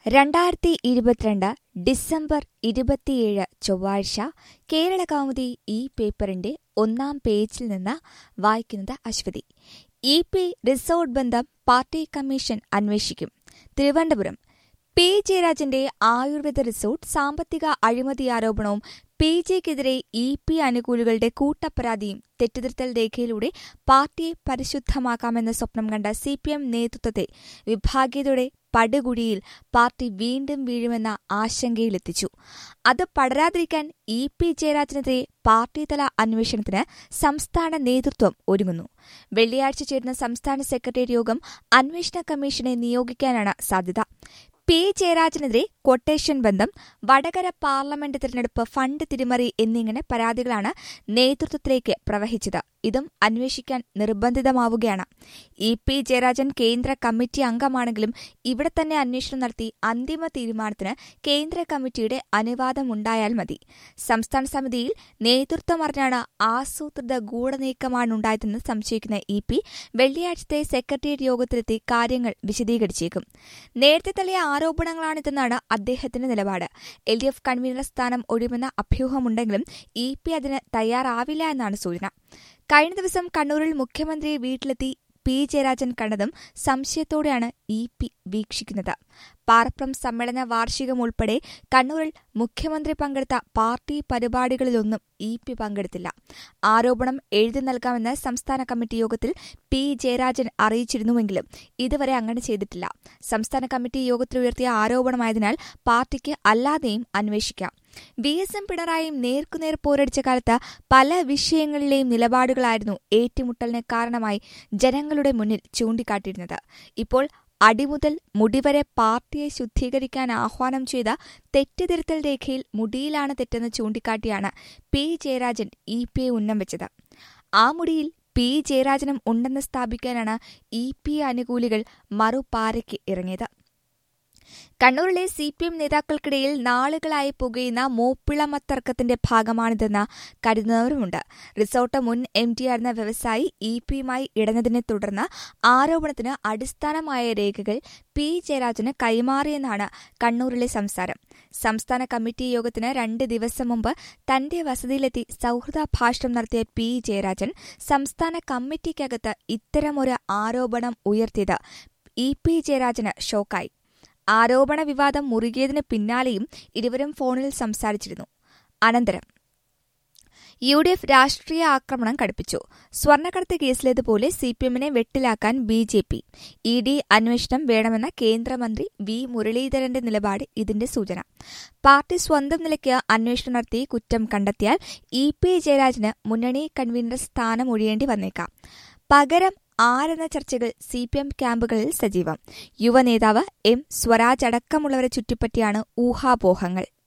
രണ്ടായിരത്തി ഇരുപത്തിരണ്ട് ഡിസംബർ ഇരുപത്തിയേഴ് ചൊവ്വാഴ്ച കേരള കൗമുദി ഈ പേപ്പറിന്റെ ഒന്നാം പേജിൽ നിന്ന് വായിക്കുന്നത് അശ്വതി ഇ പി റിസോർട്ട് ബന്ധം പാർട്ടി കമ്മീഷൻ അന്വേഷിക്കും തിരുവനന്തപുരം പി ജയരാജന്റെ ആയുർവേദ റിസോർട്ട് സാമ്പത്തിക അഴിമതി ആരോപണവും പി ജിക്കെതിരെ ഇ പി അനുകൂലികളുടെ കൂട്ടപ്പരാതിയും തെറ്റുതിരുത്തൽ രേഖയിലൂടെ പാർട്ടിയെ പരിശുദ്ധമാക്കാമെന്ന സ്വപ്നം കണ്ട സി പി എം നേതൃത്വത്തെ വിഭാഗീയതയുടെ പടുകുഴിയിൽ പാർട്ടി വീണ്ടും വീഴുമെന്ന ആശങ്കയിലെത്തിച്ചു അത് പടരാതിരിക്കാൻ ഇ പി ജയരാജനെതിരെ പാർട്ടിതല അന്വേഷണത്തിന് സംസ്ഥാന നേതൃത്വം ഒരുങ്ങുന്നു വെള്ളിയാഴ്ച ചേരുന്ന സംസ്ഥാന സെക്രട്ടേറിയറ്റ് യോഗം അന്വേഷണ കമ്മീഷനെ നിയോഗിക്കാനാണ് സാധ്യത പി ജയരാജനെതിരെ കൊട്ടേഷൻ ബന്ധം വടകര പാർലമെന്റ് തിരഞ്ഞെടുപ്പ് ഫണ്ട് തിരിമറി എന്നിങ്ങനെ പരാതികളാണ് നേതൃത്വത്തിലേക്ക് പ്രവഹിച്ചത് ഇതും അന്വേഷിക്കാൻ നിർബന്ധിതമാവുകയാണ് ഇ പി ജയരാജൻ കേന്ദ്ര കമ്മിറ്റി അംഗമാണെങ്കിലും ഇവിടെ തന്നെ അന്വേഷണം നടത്തി അന്തിമ തീരുമാനത്തിന് കേന്ദ്ര കമ്മിറ്റിയുടെ അനുവാദമുണ്ടായാൽ മതി സംസ്ഥാന സമിതിയിൽ നേതൃത്വം അറിഞ്ഞാണ് ആസൂത്രിത ഗൂഢനീക്കമാണുണ്ടായതെന്ന് സംശയിക്കുന്ന ഇ പി വെള്ളിയാഴ്ചത്തെ സെക്രട്ടേറിയറ്റ് യോഗത്തിലെത്തി കാര്യങ്ങൾ വിശദീകരിച്ചേക്കും നേരത്തെ തള്ളിയ ആരോപണങ്ങളാണിതെന്നാണ് അദ്ദേഹത്തിന്റെ നിലപാട് എൽ ഡി എഫ് കൺവീനർ സ്ഥാനം ഒഴിയുമെന്ന അഭ്യൂഹമുണ്ടെങ്കിലും ഇ പി അതിന് തയ്യാറാവില്ല എന്നാണ് സൂചന കഴിഞ്ഞ ദിവസം കണ്ണൂരിൽ മുഖ്യമന്ത്രിയെ വീട്ടിലെത്തി പി ജയരാജൻ കണ്ടതും സംശയത്തോടെയാണ് ഇ പി വീക്ഷിക്കുന്നത് പാറപ്രം സമ്മേളന വാർഷികം ഉൾപ്പെടെ കണ്ണൂരിൽ മുഖ്യമന്ത്രി പങ്കെടുത്ത പാർട്ടി പരിപാടികളിലൊന്നും ഇ പി പങ്കെടുത്തില്ല ആരോപണം എഴുതി നൽകാമെന്ന് സംസ്ഥാന കമ്മിറ്റി യോഗത്തിൽ പി ജയരാജൻ അറിയിച്ചിരുന്നുവെങ്കിലും ഇതുവരെ അങ്ങനെ ചെയ്തിട്ടില്ല സംസ്ഥാന കമ്മിറ്റി യോഗത്തിൽ ഉയർത്തിയ ആരോപണമായതിനാൽ പാർട്ടിക്ക് അല്ലാതെയും അന്വേഷിക്കാം വി എസ് എം പിണറായിയും നേർക്കുനേർ പോരടിച്ച കാലത്ത് പല വിഷയങ്ങളിലെയും നിലപാടുകളായിരുന്നു ഏറ്റുമുട്ടലിന് കാരണമായി ജനങ്ങളുടെ മുന്നിൽ ചൂണ്ടിക്കാട്ടിയിരുന്നത് ഇപ്പോൾ അടിമുതൽ മുടിവരെ പാർട്ടിയെ ശുദ്ധീകരിക്കാൻ ആഹ്വാനം ചെയ്ത തെറ്റുതിരുത്തൽ രേഖയിൽ മുടിയിലാണ് തെറ്റെന്ന് ചൂണ്ടിക്കാട്ടിയാണ് പി ജയരാജൻ ഇ പി ഉന്നം വെച്ചത് ആ മുടിയിൽ പി ജയരാജനും ഉണ്ടെന്ന് സ്ഥാപിക്കാനാണ് ഇ പി അനുകൂലികൾ മറുപാരയ്ക്ക് ഇറങ്ങിയത് കണ്ണൂരിലെ സി പി എം നേതാക്കൾക്കിടയിൽ നാളുകളായി പുകയുന്ന മോപ്പിളമ തർക്കത്തിന്റെ ഭാഗമാണിതെന്ന് കരുതുന്നവരുമുണ്ട് റിസോർട്ട് മുൻ എം ആയിരുന്ന വ്യവസായി ഇ പിയുമായി ഇടഞ്ഞതിനെ തുടർന്ന് ആരോപണത്തിന് അടിസ്ഥാനമായ രേഖകൾ പി ജയരാജന് കൈമാറിയെന്നാണ് കണ്ണൂരിലെ സംസാരം സംസ്ഥാന കമ്മിറ്റി യോഗത്തിന് രണ്ട് ദിവസം മുമ്പ് തന്റെ വസതിയിലെത്തി സൌഹൃദ ഭാഷണം നടത്തിയ പി ജയരാജൻ സംസ്ഥാന കമ്മിറ്റിക്കകത്ത് ഇത്തരമൊരു ആരോപണം ഉയർത്തിയത് ഇ പി ജയരാജന് ഷോക്കായി ആരോപണ വിവാദം മുറുകിയതിന് പിന്നാലെയും ഇരുവരും ഫോണിൽ സംസാരിച്ചിരുന്നു അനന്തരം യു ഡി എഫ് രാഷ്ട്രീയ ആക്രമണം കടുപ്പിച്ചു സ്വർണ്ണക്കടത്ത് കേസിലേതുപോലെ സി പി എമ്മിനെ വെട്ടിലാക്കാൻ B J P E D അന്വേഷണം വേണമെന്ന കേന്ദ്രമന്ത്രി വി മുരളീധരന്റെ നിലപാട് ഇതിന്റെ സൂചന പാർട്ടി സ്വന്തം നിലയ്ക്ക് അന്വേഷണം നടത്തി കുറ്റം കണ്ടെത്തിയാൽ ഇ പി ജയരാജന് മുന്നണി കൺവീനർ സ്ഥാനം ഒഴിയേണ്ടി വന്നേക്കാം പകരം ആരെന്ന ചർച്ചകൾ സി പി എം ക്യാമ്പുകളിൽ സജീവം യുവനേതാവ് എം സ്വരാജ് അടക്കമുള്ളവരെ ചുറ്റിപ്പറ്റിയാണ് ഊഹാപോഹങ്ങൾ